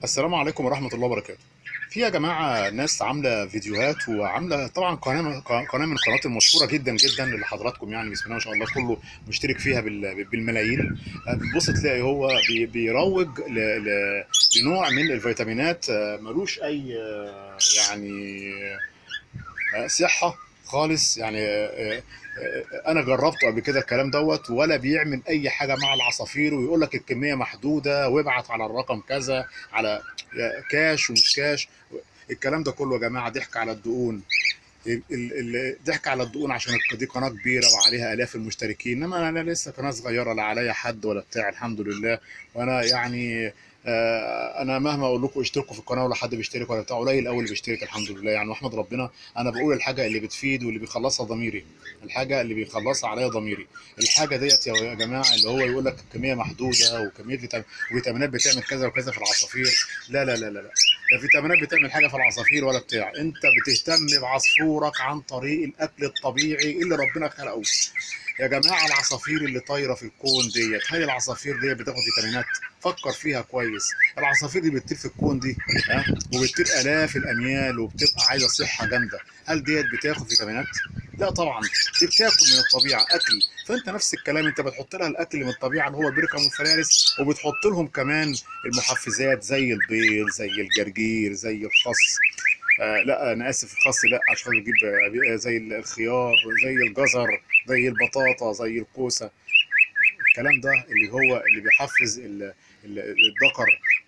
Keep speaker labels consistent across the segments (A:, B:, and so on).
A: السلام عليكم ورحمة الله وبركاته. في يا جماعة ناس عاملة فيديوهات وعاملة طبعا قناة قناة من القنوات المشهورة جدا جدا اللي حضراتكم يعني بسم الله ما شاء الله كله مشترك فيها بال- بالملايين. بتبص تلاقي هو بي- بيروج ل- ل- لنوع من الفيتامينات آه، ملوش أي آه، يعني آه، صحة خالص يعني آه، آه، انا جربته قبل كده الكلام دوت ولا بيعمل اي حاجه مع العصافير ويقول لك الكميه محدوده وابعت على الرقم كذا على كاش ومش كاش الكلام ده كله يا جماعه ضحك على الدقون ال- ال- ال- ضحك على الدقون عشان دي قناه كبيره وعليها الاف المشتركين انما انا لسه قناه صغيره لا عليا حد ولا بتاع الحمد لله وانا يعني آه، انا مهما اقول لكم اشتركوا في القناه ولا حد بيشترك ولا بتاع قليل قوي اللي بيشترك الحمد لله يعني واحمد ربنا انا بقول الحاجه اللي بتفيد واللي بيخلصها ضميري الحاجه اللي بيخلصها عليا ضميري الحاجه ديت يا جماعه اللي هو يقول لك كميه محدوده وكميه فيتام- فيتامينات بتعمل كذا وكذا في العصافير لا لا لا لا لا لا فيتامينات بتعمل حاجه في العصافير ولا بتاع انت بتهتم بعصفورك عن طريق الاكل الطبيعي اللي ربنا خلقه يا جماعه العصافير اللي طايره في الكون ديت هل العصافير ديت بتاخد فيتامينات فكر فيها كويس العصافير دي بتطير في الكون دي ها وبتطير الاف الاميال وبتبقى عايزه صحه جامده هل ديت بتاخد فيتامينات لا طبعا دي بتاكل من الطبيعه اكل فانت نفس الكلام انت بتحط لها الاكل من الطبيعه اللي هو البركه والفلارس وبتحط لهم كمان المحفزات زي البيض زي الجرجير زي الخس آه لا انا اسف الخس لا عشان بجيب آه، زي الخيار زي الجزر زي البطاطا زي الكوسه الكلام ده اللي هو اللي بيحفز ال- ال- الذكر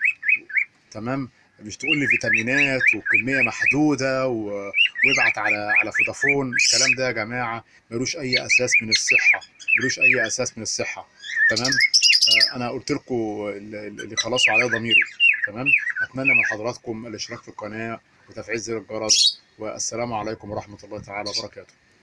A: تمام مش تقول لي فيتامينات وكميه محدوده و- وابعت على على فودافون الكلام ده يا جماعه ملوش اي اساس من الصحه ملوش اي اساس من الصحه تمام آه، انا قلت لكم اللي خلصوا عليا ضميري تمام اتمنى من حضراتكم الاشتراك في القناه وتفعيل زر الجرس والسلام عليكم ورحمه الله تعالى وبركاته